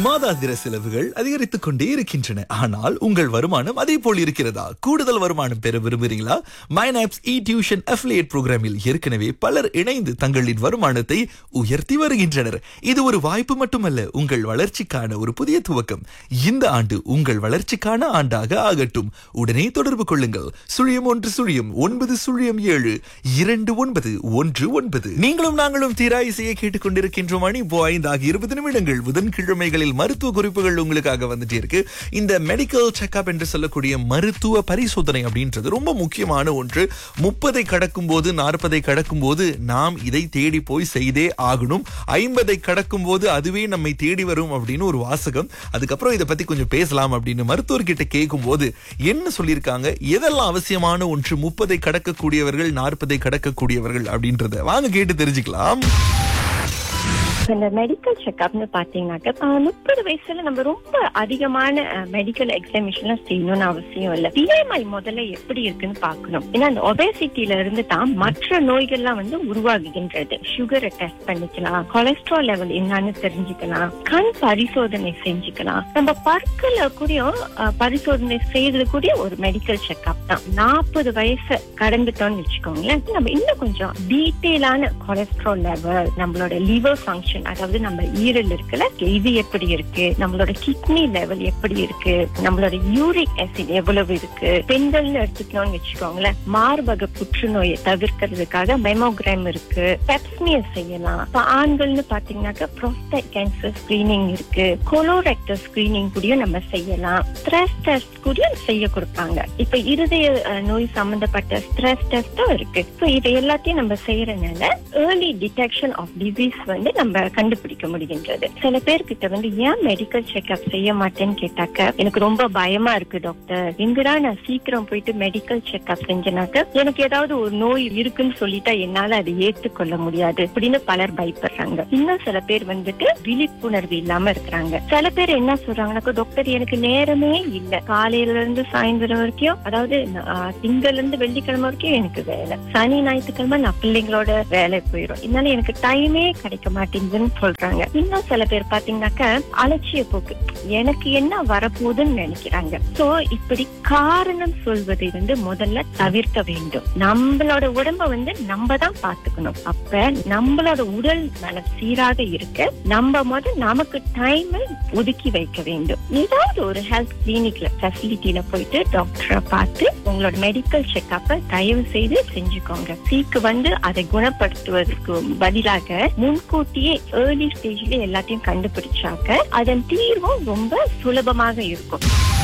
மாதாந்திர செலவுகள் அதிகரித்துக் கொண்டே இருக்கின்றன ஆனால் உங்கள் வருமானம் அதே போல் இருக்கிறதா கூடுதல் வருமானம் பெற விரும்புகிறீங்களா மைனாப்ஸ் இ டியூஷன் அஃபிலியேட் புரோகிராமில் ஏற்கனவே பலர் இணைந்து தங்களின் வருமானத்தை உயர்த்தி வருகின்றனர் இது ஒரு வாய்ப்பு மட்டுமல்ல உங்கள் வளர்ச்சிக்கான ஒரு புதிய துவக்கம் இந்த ஆண்டு உங்கள் வளர்ச்சிக்கான ஆண்டாக ஆகட்டும் உடனே தொடர்பு கொள்ளுங்கள் சுழியம் ஒன்று சுழியம் ஒன்பது சுழியம் ஏழு இரண்டு ஒன்பது ஒன்று ஒன்பது நீங்களும் நாங்களும் தீரா இசையை கேட்டுக்கொண்டிருக்கின்றோம் மணி இப்போ ஐந்தாக இருபது நிமிடங்கள் புதன்கிழமைகளில் மருத்துவ குறிப்புகள் உங்களுக்காக வந்துட்டே இருக்கு இந்த மெடிக்கல் செக்அப் என்று சொல்லக்கூடிய மருத்துவ பரிசோதனை அப்படின்றது ரொம்ப முக்கியமான ஒன்று முப்பதை கடக்கும் போது நாற்பதை கடக்கும் போது நாம் இதை தேடி போய் செய்தே ஆகணும் ஐம்பதை கடக்கும் போது அதுவே நம்மை தேடி வரும் அப்படின்னு ஒரு வாசகம் அதுக்கப்புறம் இதை பத்தி கொஞ்சம் பேசலாம் அப்படின்னு மருத்துவர்கிட்ட கேட்கும் போது என்ன சொல்லியிருக்காங்க எதெல்லாம் அவசியமான ஒன்று முப்பதை கடக்கக்கூடியவர்கள் நாற்பதை கடக்கக்கூடியவர்கள் அப்படின்றத வாங்க கேட்டு தெரிஞ்சுக்கலாம் இந்த மெடிக்கல் செக்அப்னு பாத்தீங்கன்னாக்க முப்பது வயசுல நம்ம ரொம்ப அதிகமான மெடிக்கல் எக்ஸாமினேஷன் செய்யணும்னு அவசியம் இல்ல பிஎம்ஐ முதல்ல எப்படி இருக்குன்னு பார்க்கணும் ஏன்னா அந்த ஒபேசிட்டில இருந்து தான் மற்ற நோய்கள்லாம் வந்து உருவாகுகின்றது சுகரை டெஸ்ட் பண்ணிக்கலாம் கொலஸ்ட்ரால் லெவல் என்னன்னு தெரிஞ்சுக்கலாம் கண் பரிசோதனை செஞ்சுக்கலாம் நம்ம பற்கள கூடிய பரிசோதனை செய்யறது கூடிய ஒரு மெடிக்கல் செக்அப் தான் நாற்பது வயசு கடந்துட்டோம்னு வச்சுக்கோங்களேன் நம்ம இன்னும் கொஞ்சம் டீட்டெயிலான கொலஸ்ட்ரால் லெவல் நம்மளோட லிவர் ஃபங்க்ஷன் அதாவது நம்ம ஈரல் இருக்குல்ல இது எப்படி இருக்கு நம்மளோட கிட்னி லெவல் எப்படி இருக்கு நம்மளோட யூரிக் ஆசிட் எவ்வளவு இருக்கு பெண்கள்னு எடுத்துக்கணும்னு வச்சுக்கோங்களேன் மார்பக புற்றுநோயை தவிர்க்கிறதுக்காக மெமோகிராம் இருக்கு பெப்ஸ்மியர் செய்யலாம் இப்ப ஆண்கள்னு பாத்தீங்கன்னாக்க ப்ரோஸ்டேட் கேன்சர் ஸ்கிரீனிங் இருக்கு கொலோரெக்டர் ஸ்கிரீனிங் கூடயும் நம்ம செய்யலாம் ஸ்ட்ரெஸ் டெஸ்ட் கூட செய்ய கொடுப்பாங்க இப்ப இருதய நோய் சம்பந்தப்பட்ட ஸ்ட்ரெஸ் டெஸ்டும் இருக்கு ஸோ இதை எல்லாத்தையும் நம்ம செய்யறதுனால ஏர்லி டிடெக்ஷன் ஆஃப் டிசீஸ் வந்து நம்ம கண்டுபிடிக்க முடிகின்றது சில பேர்கிட்ட வந்து ஏன் மெடிக்கல் செக்அப் செய்ய மாட்டேன்னு கேட்டாக்க எனக்கு ரொம்ப பயமா இருக்கு டாக்டர் எங்கடா நான் சீக்கிரம் போயிட்டு மெடிக்கல் செக்அப் செஞ்சனாக்க எனக்கு ஏதாவது ஒரு நோய் இருக்குன்னு சொல்லிட்டா என்னால அதை ஏற்றுக்கொள்ள முடியாது அப்படின்னு பலர் பயப்படுறாங்க இன்னும் சில பேர் வந்துட்டு விழிப்புணர்வு இல்லாம இருக்கிறாங்க சில பேர் என்ன சொல்றாங்கன்னாக்க டாக்டர் எனக்கு நேரமே இல்ல காலையில இருந்து சாயந்தரம் வரைக்கும் அதாவது திங்கள்ல இருந்து வெள்ளிக்கிழமை வரைக்கும் எனக்கு வேலை சனி ஞாயிற்றுக்கிழமை நான் பிள்ளைங்களோட வேலை போயிடும் இதனால எனக்கு டைமே கிடைக்க மாட்டேங்குதுன்னு சொல்றாங்க இன்னும் சில பேர் பாத்தீங்கன்னாக்க அலட்சிய போக்கு எனக்கு என்ன வரப்போகுதுன்னு நினைக்கிறாங்க சோ இப்படி காரணம் சொல்வதை வந்து முதல்ல தவிர்க்க வேண்டும் நம்மளோட உடம்ப வந்து நம்ம தான் பாத்துக்கணும் அப்ப நம்மளோட உடல் நலம் சீராக இருக்க நம்ம முதல் நமக்கு டைம் ஒதுக்கி வைக்க வேண்டும் ஏதாவது ஒரு ஹெல்த் கிளினிக்ல ஃபெசிலிட்டியில போயிட்டு டாக்டரை பார்த்து உங்களோட மெடிக்கல் செக்அப்பை தயவு செய்து செஞ்சுக்கோங்க சீக்கு வந்து அதை குணப்படுத்துவதற்கு பதிலாக முன்கூட்டியே ஏர்லி ஸ்டேஜ்ல எல்லாத்தையும் கண்டுபிடிச்சாக்க அதன் தீர்வும் ரொம்ப சுலபமாக இருக்கும்